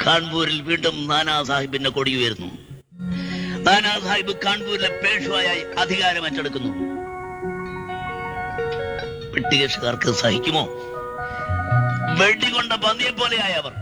കാൺപൂരിൽ വീണ്ടും നാനാ സാഹിബിന്റെ കൊടി ഉയർന്നു നാനാ സാഹിബ് കാൺപൂരിലെ പേഷ്വായായി അധികാരം ഏറ്റെടുക്കുന്നു ബ്രിട്ടീഷുകാർക്ക് സഹിക്കുമോ വെടികൊണ്ട പന്നിയെ പോലെയായ അവർ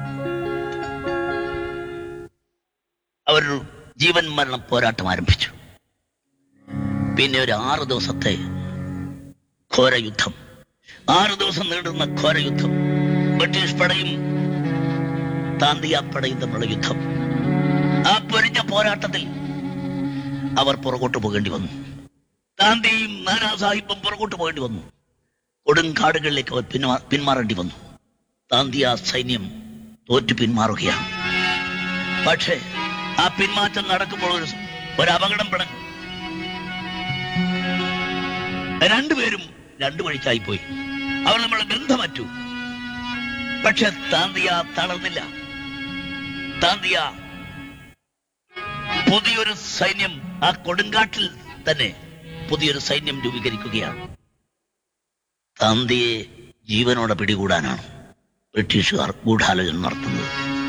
അവരൊരു ജീവൻ മരണ പോരാട്ടം ആരംഭിച്ചു പിന്നെ ഒരു ആറ് ദിവസത്തെ ഘോര യുദ്ധം ആറ് ദിവസം നീണ്ടുന്ന ഘോര യുദ്ധം ബ്രിട്ടീഷ് പടയും താന്തിയ പടയും തമ്മിലുള്ള യുദ്ധം ആ പൊരിഞ്ഞ പോരാട്ടത്തിൽ അവർ പുറകോട്ട് പോകേണ്ടി വന്നു താന്തിയും നാനാ സാഹിബും പുറകോട്ട് പോകേണ്ടി വന്നു കൊടുങ്കാടുകളിലേക്ക് അവർ പിന്മാ പിന്മാറേണ്ടി വന്നു താന്തിയ സൈന്യം തോറ്റു പിന്മാറുകയാണ് പക്ഷേ ആ പിന്മാറ്റം നടക്കുമ്പോൾ ഒരു ഒരു അപകടം പിടങ്ങും രണ്ടുപേരും രണ്ടു വഴിക്കായി പോയി അവർ നമ്മളെ ബന്ധമറ്റു പക്ഷെ താന്തിയ തളർന്നില്ല താന്തിയ പുതിയൊരു സൈന്യം ആ കൊടുങ്കാട്ടിൽ തന്നെ പുതിയൊരു സൈന്യം രൂപീകരിക്കുകയാണ് താന്തിയെ ജീവനോടെ പിടികൂടാനാണ് ബ്രിട്ടീഷുകാർ ഗൂഢാലോചന നടത്തുന്നത്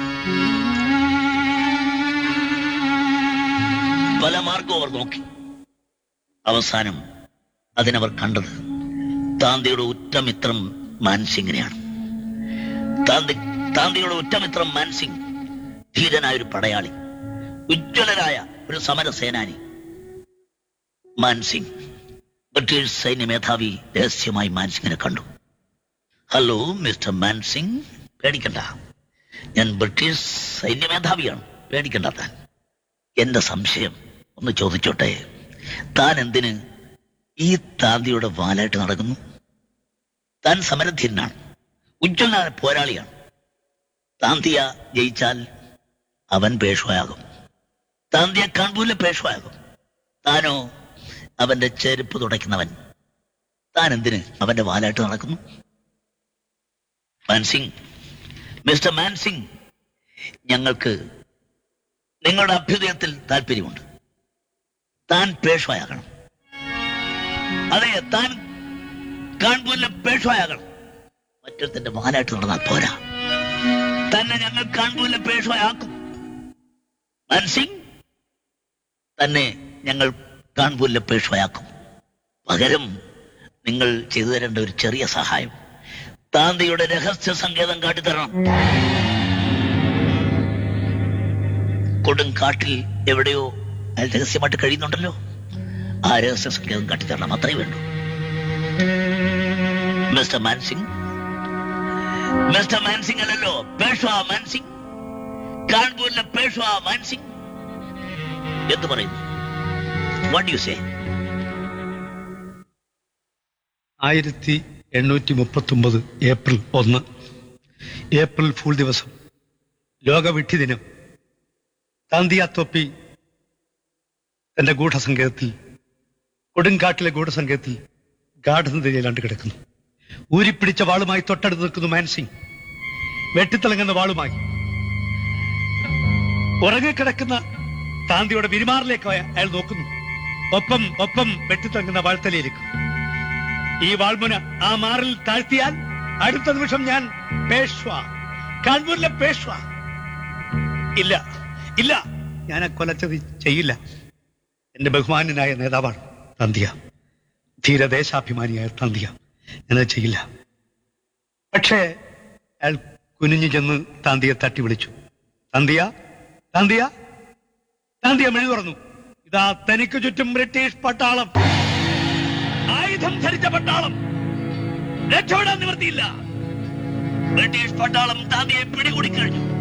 പല മാർഗവും അവർ നോക്കി അവസാനം അതിനവർ കണ്ടത് താന്തിയുടെ ഉറ്റമിത്രം മാൻസിംഗിനെയാണ് താന്തി താന്തിയുടെ ഉറ്റമിത്രം മാൻസിംഗ് ധീരനായ ഒരു പടയാളി ഉജ്ജ്വലനായ ഒരു സമര സേനാനി മാൻസിംഗ് ബ്രിട്ടീഷ് സൈന്യ മേധാവി രഹസ്യമായി മാൻസിംഗിനെ കണ്ടു ഹലോ മിസ്റ്റർ മാൻസിംഗ് പേടിക്കണ്ട ഞാൻ ബ്രിട്ടീഷ് സൈന്യ മേധാവിയാണ് പേടിക്കണ്ട താൻ എന്റെ സംശയം ഒന്ന് ചോദിച്ചോട്ടെ താൻ എന്തിന് ഈ താന്തിയുടെ വാലായിട്ട് നടക്കുന്നു താൻ സമരധീരനാണ് ഉജ്ജ്വലനായ പോരാളിയാണ് താന്തിയ ജയിച്ചാൽ അവൻ പേഷ്വയാകും താന്തിയ കാൺപൂരിലെ പേഷ്വയാകും താനോ അവന്റെ ചെരുപ്പ് തുടയ്ക്കുന്നവൻ താൻ എന്തിന് അവന്റെ വാലായിട്ട് നടക്കുന്നു മാൻസിംഗ് മിസ്റ്റർ മാൻസിംഗ് ഞങ്ങൾക്ക് നിങ്ങളുടെ അഭ്യുദയത്തിൽ താല്പര്യമുണ്ട് താൻ പേഷ്വയാകണം അതെ താൻ കാൺപൂരിലെ പേഷ്വയാകണം മറ്റൊരുത്തന്റെ വാലായിട്ട് നടന്നാൽ പോരാ തന്നെ ഞങ്ങൾ കാൺപൂരിലെ പേഷ്വയാക്കും മാൻസിംഗ് തന്നെ ഞങ്ങൾ കാൺപൂരിലെ പേഷ്വയാക്കും പകരം നിങ്ങൾ ചെയ്തു തരേണ്ട ഒരു ചെറിയ സഹായം താന്തിയുടെ രഹസ്യ സങ്കേതം കാട്ടിത്തരണം കൊടുങ്കാട്ടിൽ എവിടെയോ അയാൾ രഹസ്യമായിട്ട് കഴിയുന്നുണ്ടല്ലോ ആ രഹസ്യ സങ്കേതം കാട്ടിത്തരണം അത്രേ വേണ്ടു മിസ്റ്റർ മാൻസിംഗ് മിസ്റ്റർ മാൻസിംഗ് അല്ലല്ലോ പേഷ്വ മാൻസിംഗ് കാൺപൂരിലെ പേഷ്വ മാൻസിംഗ് എന്ത് പറയുന്നു വാട്ട് യു സേ ആയിരത്തി എണ്ണൂറ്റി മുപ്പത്തൊമ്പത് ഏപ്രിൽ ഒന്ന് ഏപ്രിൽ ഫൂൾ ദിവസം ലോകവിട്ടി ദിനം താന്തിയ തൊപ്പി തന്റെ ഗൂഢസങ്കേതത്തിൽ കൊടുങ്കാട്ടിലെ ഗൂഢസങ്കേതത്തിൽ ഗാഠനിരയിലാണ്ട് കിടക്കുന്നു ഊരിപ്പിടിച്ച വാളുമായി തൊട്ടടുത്ത് നിൽക്കുന്നു മാൻസിംഗ് വെട്ടിത്തിളങ്ങുന്ന വാളുമായി ഉറങ്ങിക്കിടക്കുന്ന താന്തിയുടെ വിരിമാറിലേക്ക് അയാൾ നോക്കുന്നു ഒപ്പം ഒപ്പം വെട്ടിത്തിളങ്ങുന്ന വാഴ്ത്തലയിരിക്കും ഈ വാൾമുന ആ മാറിൽ താഴ്ത്തിയാൽ അടുത്ത നിമിഷം ഞാൻ പേഷ്വ കാൺപൂരിലെ പേഷ്വ ഇല്ല ഇല്ല ഞാൻ ആ കൊലച്ചതി ചെയ്യില്ല എന്റെ ബഹുമാന്യനായ നേതാവാണ് തന്തിയ ധീരദേശാഭിമാനിയായ തന്തിയ ഞാനത് ചെയ്യില്ല പക്ഷേ അയാൾ കുനിഞ്ഞു ചെന്ന് താന്തിയെ തട്ടി വിളിച്ചു തന്തിയ തന്തിയ താന്തിയ മെഴി തുറന്നു ഇതാ തനിക്ക് ചുറ്റും ബ്രിട്ടീഷ് പട്ടാളം ആയുധം ധരിച്ച പട്ടാളം രക്ഷപ്പെടാൻ നിവർത്തിയില്ല ബ്രിട്ടീഷ് പട്ടാളം താന്തിയെ പിടികൂടി കഴിഞ്ഞു